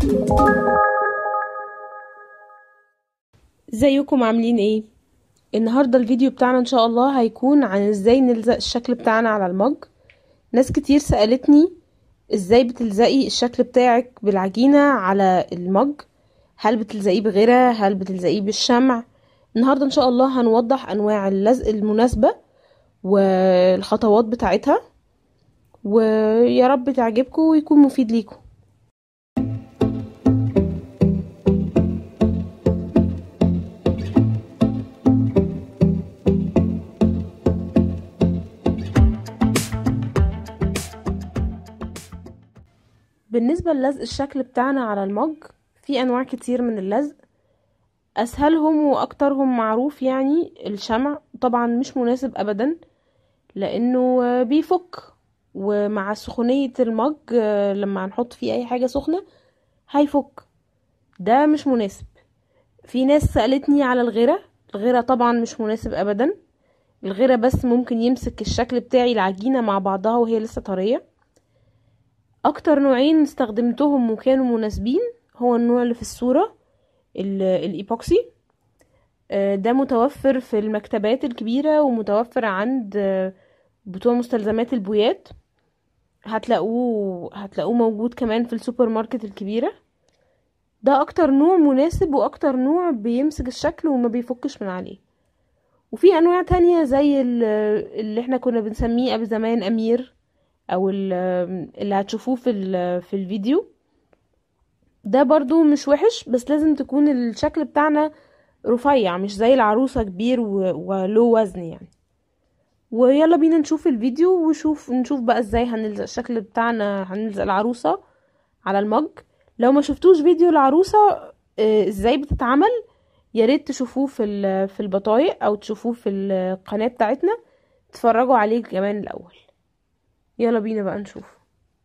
ازيكم عاملين ايه النهارده الفيديو بتاعنا ان شاء الله هيكون عن ازاي نلزق الشكل بتاعنا على المج ناس كتير سألتني ازاي بتلزقي الشكل بتاعك بالعجينة على المج هل بتلزقيه بغيرة هل بتلزقيه بالشمع النهاردة ان شاء الله هنوضح انواع اللزق المناسبة والخطوات بتاعتها ويا رب تعجبكم ويكون مفيد ليكم بالنسبة للزق الشكل بتاعنا على المج في انواع كتير من اللزق اسهلهم واكترهم معروف يعني الشمع طبعا مش مناسب ابدا لانه بيفك ومع سخونية المج لما هنحط فيه اي حاجة سخنة هيفك ده مش مناسب في ناس سألتني على الغيرة الغيرة طبعا مش مناسب ابدا الغيرة بس ممكن يمسك الشكل بتاعي العجينة مع بعضها وهي لسه طرية اكتر نوعين استخدمتهم وكانوا مناسبين هو النوع اللي في الصورة الايبوكسي ده متوفر في المكتبات الكبيرة ومتوفر عند بتوع مستلزمات البويات هتلاقوه هتلاقوه موجود كمان في السوبر ماركت الكبيرة ده اكتر نوع مناسب واكتر نوع بيمسك الشكل وما بيفكش من عليه وفي انواع تانية زي اللي احنا كنا بنسميه قبل زمان امير او اللي هتشوفوه في في الفيديو ده برضو مش وحش بس لازم تكون الشكل بتاعنا رفيع مش زي العروسة كبير ولو وزن يعني ويلا بينا نشوف الفيديو وشوف نشوف بقى ازاي هنلزق الشكل بتاعنا هنلزق العروسة على المج لو ما شفتوش فيديو العروسة ازاي بتتعمل يا ريت تشوفوه في في البطايق او تشوفوه في القناة بتاعتنا تتفرجوا عليه كمان الاول يلا بينا بقى نشوف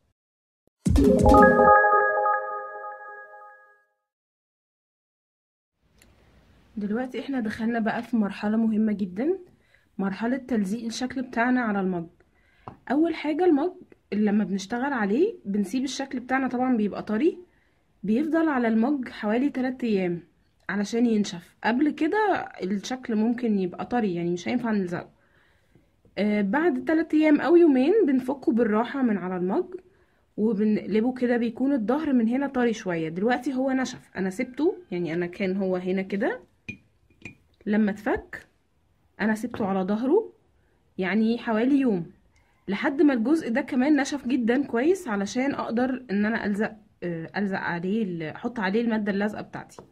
دلوقتي احنا دخلنا بقى في مرحلة مهمة جدا مرحلة تلزيق الشكل بتاعنا على المج اول حاجة المج لما بنشتغل عليه بنسيب الشكل بتاعنا طبعا بيبقى طري بيفضل على المج حوالي 3 ايام علشان ينشف قبل كده الشكل ممكن يبقى طري يعني مش هينفع نلزقه آه بعد 3 ايام او يومين بنفكه بالراحة من على المج وبنقلبه كده بيكون الظهر من هنا طري شوية دلوقتي هو نشف انا سبته يعني انا كان هو هنا كده لما اتفك انا سبته على ظهره يعني حوالي يوم لحد ما الجزء ده كمان نشف جدا كويس علشان اقدر ان انا الزق الزق عليه احط عليه الماده اللازقه بتاعتي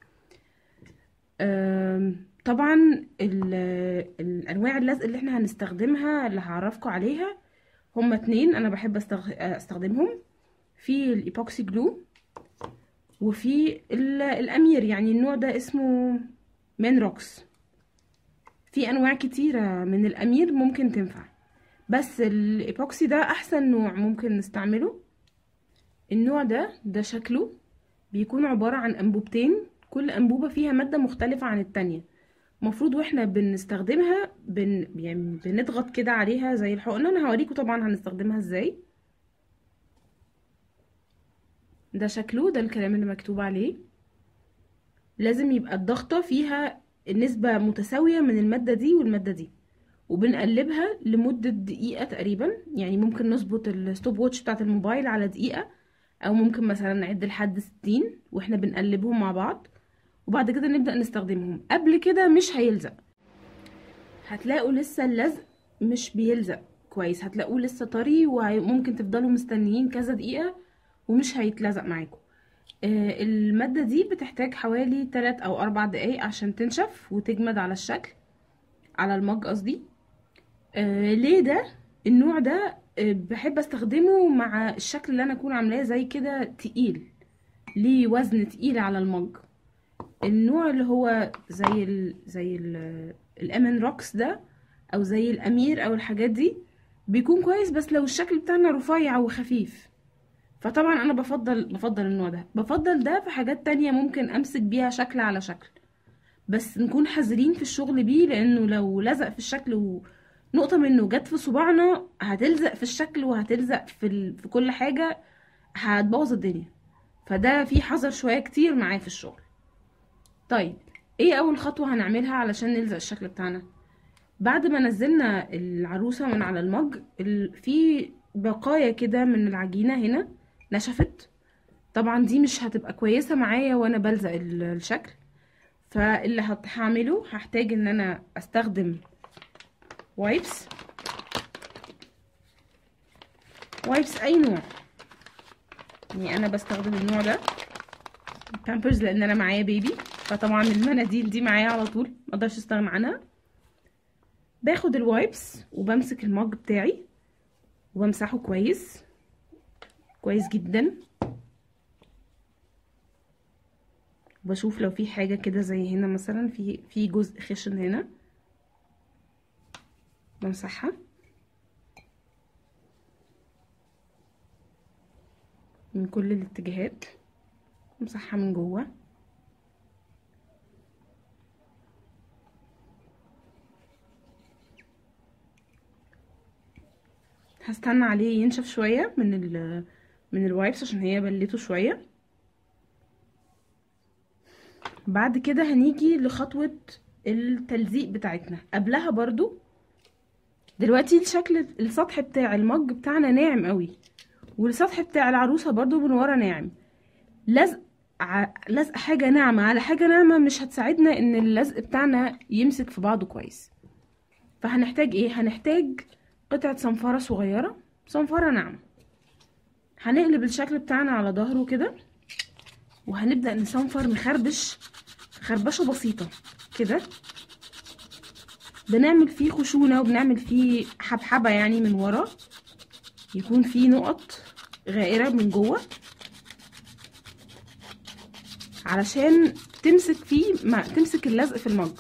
طبعا الانواع اللزق اللي احنا هنستخدمها اللي هعرفكم عليها هما اتنين انا بحب استخدمهم في الايبوكسي جلو وفي الامير يعني النوع ده اسمه من روكس في انواع كتيرة من الامير ممكن تنفع بس الايبوكسي ده احسن نوع ممكن نستعمله النوع ده ده شكله بيكون عبارة عن انبوبتين كل انبوبة فيها مادة مختلفة عن التانية مفروض واحنا بنستخدمها بن يعني بنضغط كده عليها زي الحقنة انا هوريكم طبعا هنستخدمها ازاي ده شكله ده الكلام اللي مكتوب عليه لازم يبقى الضغطة فيها النسبة متساوية من المادة دي والمادة دي وبنقلبها لمدة دقيقة تقريبا يعني ممكن نظبط الستوب ووتش بتاعت الموبايل على دقيقة او ممكن مثلا نعد لحد ستين واحنا بنقلبهم مع بعض وبعد كده نبدأ نستخدمهم قبل كده مش هيلزق هتلاقوا لسه اللزق مش بيلزق كويس هتلاقوه لسه طري وممكن تفضلوا مستنيين كذا دقيقة ومش هيتلزق معاكم المادة دي بتحتاج حوالي 3 او 4 دقايق عشان تنشف وتجمد على الشكل على المج قصدي ليه ده النوع ده بحب استخدمه مع الشكل اللي انا اكون عاملاه زي كده تقيل ليه وزن تقيل على المج النوع اللي هو زي ال زي الامن روكس ده او زي الامير او الحاجات دي بيكون كويس بس لو الشكل بتاعنا رفيع وخفيف فطبعا انا بفضل بفضل النوع ده بفضل ده في حاجات تانية ممكن امسك بيها شكل على شكل بس نكون حذرين في الشغل بيه لانه لو لزق في الشكل ونقطة منه جت في صباعنا هتلزق في الشكل وهتلزق في, ال... في كل حاجة هتبوظ الدنيا فده في حذر شويه كتير معاه في الشغل طيب ايه اول خطوه هنعملها علشان نلزق الشكل بتاعنا بعد ما نزلنا العروسه من على المج ال- في بقايا كده من العجينه هنا نشفت طبعا دي مش هتبقى كويسه معايا وانا بلزق ال- الشكل فاللي هت- هعمله هحتاج ان انا استخدم وايبس وايبس اي نوع يعني انا بستخدم النوع ده بامبرز لان انا معايا بيبي فطبعا المناديل دي معايا على طول مقدرش استغنى عنها باخد الوايبس وبمسك المج بتاعي وبمسحه كويس كويس جدا بشوف لو في حاجه كده زي هنا مثلا في في جزء خشن هنا بمسحها من كل الاتجاهات بمسحها من جوه هستنى عليه ينشف شويه من ال من الوايبس عشان هي بلته شويه بعد كده هنيجي لخطوه التلزيق بتاعتنا قبلها برضو دلوقتي الشكل السطح بتاع المج بتاعنا ناعم قوي والسطح بتاع العروسه برضو من ورا ناعم لزق ع... لزق حاجه ناعمه على حاجه ناعمه مش هتساعدنا ان اللزق بتاعنا يمسك في بعضه كويس فهنحتاج ايه هنحتاج قطعه صنفره صغيره صنفره ناعمه هنقلب الشكل بتاعنا على ظهره كده وهنبدا نصنفر نخربش خربشه بسيطه كده بنعمل فيه خشونه وبنعمل فيه حبحبه يعني من ورا يكون فيه نقط غائره من جوه علشان تمسك فيه ما تمسك اللزق في المج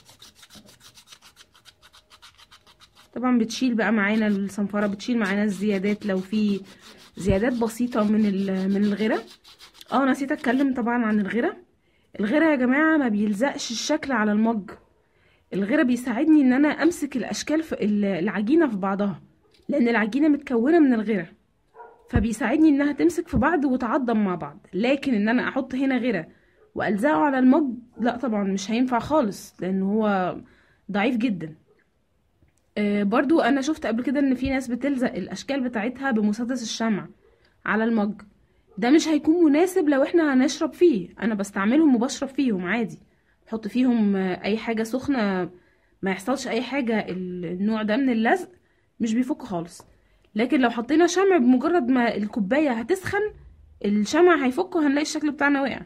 طبعا بتشيل بقى معانا الصنفره بتشيل معانا الزيادات لو في زيادات بسيطه من من الغيره اه نسيت اتكلم طبعا عن الغيره الغيره يا جماعه ما بيلزقش الشكل على المج الغيره بيساعدني ان انا امسك الاشكال في العجينه في بعضها لان العجينه متكونه من الغيره فبيساعدني انها تمسك في بعض وتعضم مع بعض لكن ان انا احط هنا غيره والزقه على المج لا طبعا مش هينفع خالص لان هو ضعيف جدا آه برضو انا شفت قبل كده ان في ناس بتلزق الاشكال بتاعتها بمسدس الشمع على المج ده مش هيكون مناسب لو احنا هنشرب فيه انا بستعملهم وبشرب فيهم عادي بحط فيهم اي حاجه سخنه ما يحصلش اي حاجه النوع ده من اللزق مش بيفك خالص لكن لو حطينا شمع بمجرد ما الكوبايه هتسخن الشمع هيفك وهنلاقي الشكل بتاعنا وقع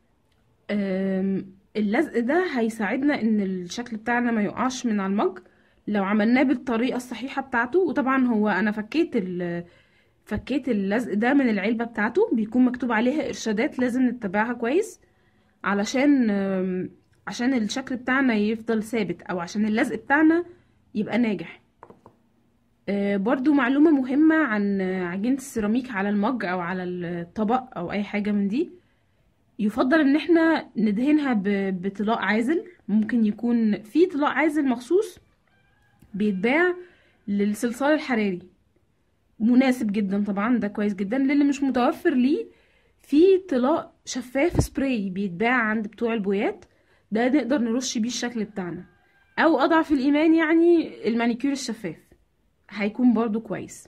اللزق ده هيساعدنا ان الشكل بتاعنا ما يقعش من على المج لو عملناه بالطريقه الصحيحه بتاعته وطبعا هو انا فكيت فكيت اللزق ده من العلبه بتاعته بيكون مكتوب عليها ارشادات لازم نتبعها كويس علشان عشان الشكل بتاعنا يفضل ثابت او عشان اللزق بتاعنا يبقى ناجح برضو معلومة مهمة عن عجينة السيراميك على المج او على الطبق او اي حاجة من دي يفضل ان احنا ندهنها بطلاء عازل ممكن يكون في طلاء عازل مخصوص بيتباع للصلصال الحراري مناسب جدا طبعا ده كويس جدا للي مش متوفر ليه في طلاء شفاف سبراي بيتباع عند بتوع البويات ده نقدر نرش بيه الشكل بتاعنا او اضعف الايمان يعني المانيكير الشفاف هيكون برضو كويس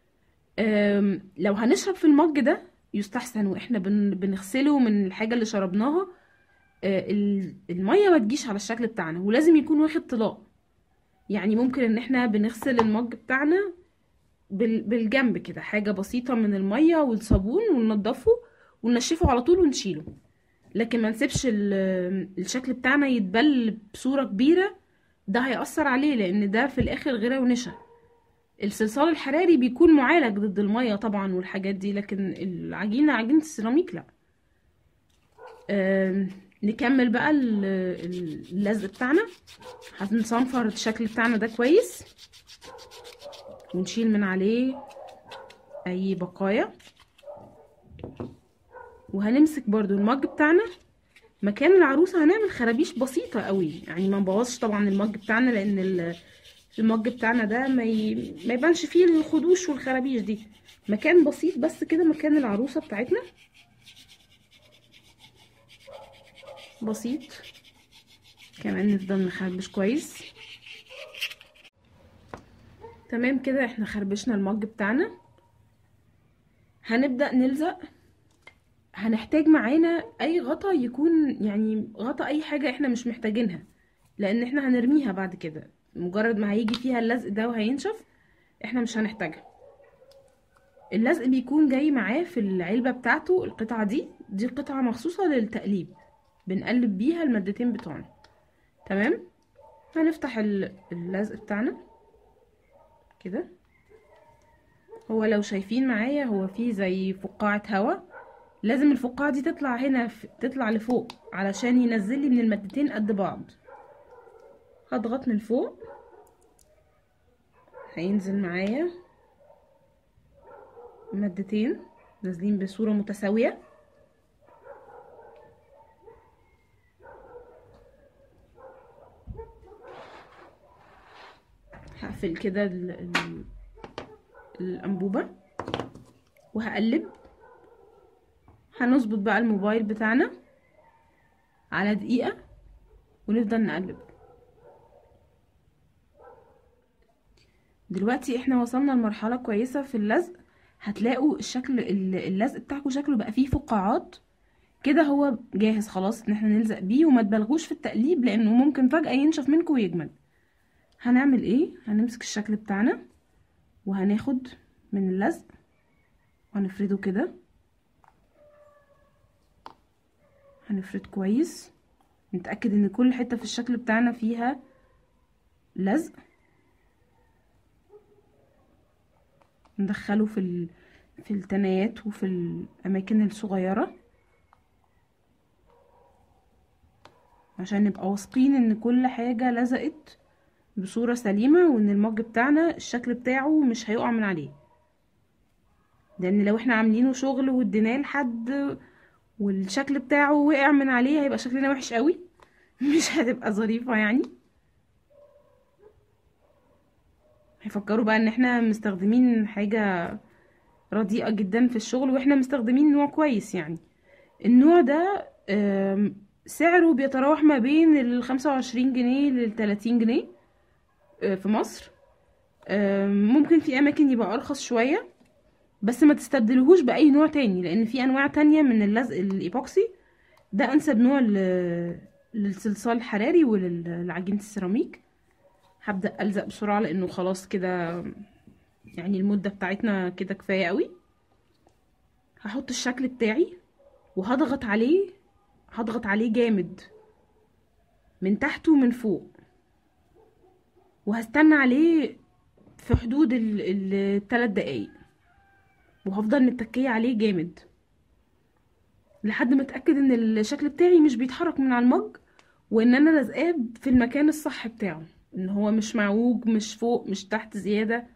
لو هنشرب في المج ده يستحسن واحنا بنغسله من الحاجه اللي شربناها الميه ما تجيش على الشكل بتاعنا ولازم يكون واخد طلاء يعني ممكن ان احنا بنغسل المج بتاعنا بالجنب كده حاجه بسيطه من الميه والصابون وننضفه وننشفه على طول ونشيله لكن ما نسيبش الشكل بتاعنا يتبل بصوره كبيره ده هيأثر عليه لان ده في الاخر غيره ونشا الصلصال الحراري بيكون معالج ضد الميه طبعا والحاجات دي لكن العجينه عجينه السيراميك لا آه نكمل بقى اللزق بتاعنا هنصنفر الشكل بتاعنا ده كويس ونشيل من عليه اي بقايا وهنمسك برضو المج بتاعنا مكان العروسه هنعمل خرابيش بسيطه قوي يعني ما نبوظش طبعا المج بتاعنا لان المج بتاعنا ده ما, ي... ما يبانش فيه الخدوش والخرابيش دي مكان بسيط بس كده مكان العروسه بتاعتنا بسيط كمان نفضل نخربش كويس تمام كده احنا خربشنا المج بتاعنا هنبدأ نلزق هنحتاج معانا اي غطا يكون يعني غطا اي حاجة احنا مش محتاجينها لان احنا هنرميها بعد كده مجرد ما هيجي فيها اللزق ده وهينشف احنا مش هنحتاجها اللزق بيكون جاي معاه في العلبة بتاعته القطعة دي دي قطعة مخصوصة للتقليب بنقلب بيها المادتين بتوعنا تمام هنفتح اللزق بتاعنا كده هو لو شايفين معايا هو فيه زي فقاعة هوا لازم الفقاعة دي تطلع هنا تطلع لفوق علشان ينزل لي من المادتين قد بعض هضغط من فوق هينزل معايا مادتين نازلين بصورة متساوية هقفل كده الانبوبة وهقلب هنظبط بقى الموبايل بتاعنا على دقيقة ونفضل نقلب دلوقتي احنا وصلنا لمرحلة كويسة في اللزق هتلاقوا الشكل اللزق بتاعكم شكله بقى فيه فقاعات كده هو جاهز خلاص ان احنا نلزق بيه وما تبالغوش في التقليب لانه ممكن فجأة ينشف منكم ويجمد هنعمل ايه هنمسك الشكل بتاعنا وهناخد من اللزق وهنفرده كده هنفرد كويس نتأكد ان كل حتة في الشكل بتاعنا فيها لزق ندخله في ال... في التنايات وفي الاماكن الصغيره عشان نبقى واثقين ان كل حاجه لزقت بصوره سليمه وان المج بتاعنا الشكل بتاعه مش هيقع من عليه لان لو احنا عاملينه شغل واديناه لحد والشكل بتاعه وقع من عليه هيبقى شكلنا وحش قوي مش هتبقى ظريفه يعني هيفكروا بقى ان احنا مستخدمين حاجة رديئة جدا في الشغل واحنا مستخدمين نوع كويس يعني النوع ده سعره بيتراوح ما بين الخمسة وعشرين جنيه للتلاتين جنيه آه، في مصر ممكن في اماكن يبقى ارخص شوية بس ما تستبدلهوش باي نوع تاني لان في انواع تانية من اللزق الايبوكسي ده انسب نوع للصلصال الحراري وللعجينة السيراميك هبدأ ألزق بسرعة لأنه خلاص كده يعني المدة بتاعتنا كده كفاية قوي هحط الشكل بتاعي وهضغط عليه هضغط عليه جامد من تحت ومن فوق وهستنى عليه في حدود الثلاث دقايق وهفضل متكية عليه جامد لحد ما اتاكد ان الشكل بتاعي مش بيتحرك من على المج وان انا لازقاه في المكان الصح بتاعه ان هو مش معوج مش فوق مش تحت زيادة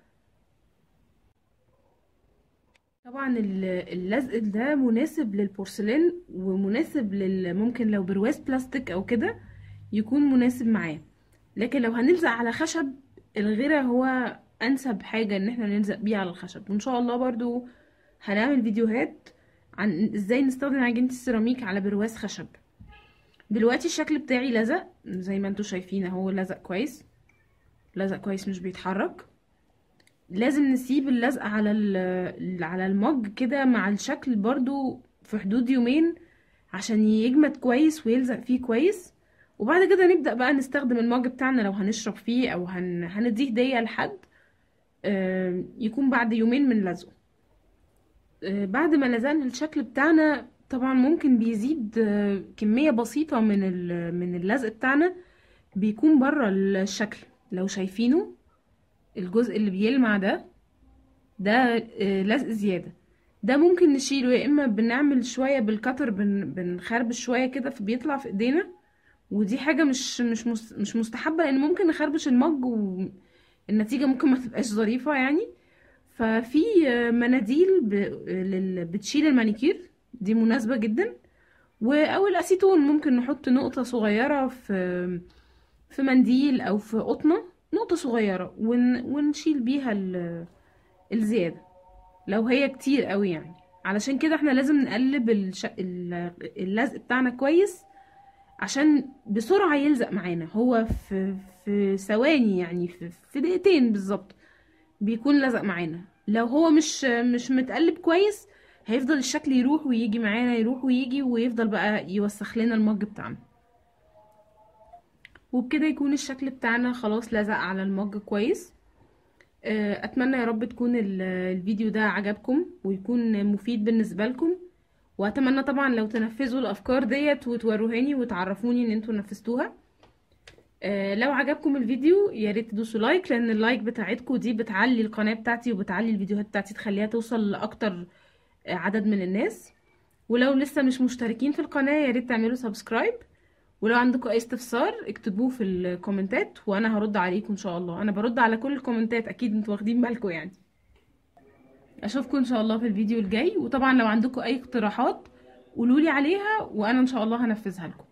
طبعا اللزق ده مناسب للبورسلين ومناسب لل ممكن لو برواز بلاستيك او كده يكون مناسب معاه لكن لو هنلزق على خشب الغيرة هو انسب حاجة ان احنا نلزق بيه على الخشب وان شاء الله برضو هنعمل فيديوهات عن ازاي نستخدم عجينة السيراميك على برواز خشب دلوقتي الشكل بتاعي لزق زي ما انتوا شايفين اهو لزق كويس لزق كويس مش بيتحرك لازم نسيب اللزق على على المج كده مع الشكل برضو في حدود يومين عشان يجمد كويس ويلزق فيه كويس وبعد كده نبدأ بقى نستخدم المج بتاعنا لو هنشرب فيه او هن... هنديه هدية لحد يكون بعد يومين من لزقه آه، بعد ما لزقنا الشكل بتاعنا طبعا ممكن بيزيد آه، كمية بسيطة من من اللزق بتاعنا بيكون بره الشكل لو شايفينه الجزء اللي بيلمع ده ده آه، لزق زيادة ده ممكن نشيله يا اما بنعمل شوية بالكتر بن بنخربش شوية كده فبيطلع في ايدينا ودي حاجة مش مش مش مستحبة لان ممكن نخربش المج والنتيجة ممكن ما تبقاش ظريفة يعني ففي آه، مناديل بتشيل المانيكير دي مناسبة جدا او الاسيتون ممكن نحط نقطة صغيرة في في منديل او في قطنة نقطة صغيرة ون... ونشيل بيها ال... الزيادة لو هي كتير قوي يعني علشان كده احنا لازم نقلب الش... اللزق بتاعنا كويس عشان بسرعة يلزق معانا هو في في ثواني يعني في, في دقيقتين بالظبط بيكون لزق معانا لو هو مش مش متقلب كويس هيفضل الشكل يروح ويجي معانا يروح ويجي ويفضل بقى يوسخ لنا المج بتاعنا وبكده يكون الشكل بتاعنا خلاص لزق على المج كويس آه، اتمنى يا رب تكون ال- الفيديو ده عجبكم ويكون مفيد بالنسبة لكم واتمنى طبعا لو تنفذوا الافكار ديت وتوروهاني وتعرفوني ان انتوا نفذتوها آه، لو عجبكم الفيديو يا ريت تدوسوا لايك لان اللايك بتاعتكم دي بتعلي القناة بتاعتي وبتعلي الفيديوهات بتاعتي تخليها توصل لاكتر آه، عدد من الناس ولو لسه مش مشتركين في القناة يا ريت تعملوا سبسكرايب ولو عندكم اي استفسار اكتبوه في الكومنتات وانا هرد عليكم ان شاء الله انا برد على كل الكومنتات اكيد انتوا واخدين بالكم يعني اشوفكم ان شاء الله في الفيديو الجاي وطبعا لو عندكم اي اقتراحات قولولي عليها وانا ان شاء الله هنفذها لكم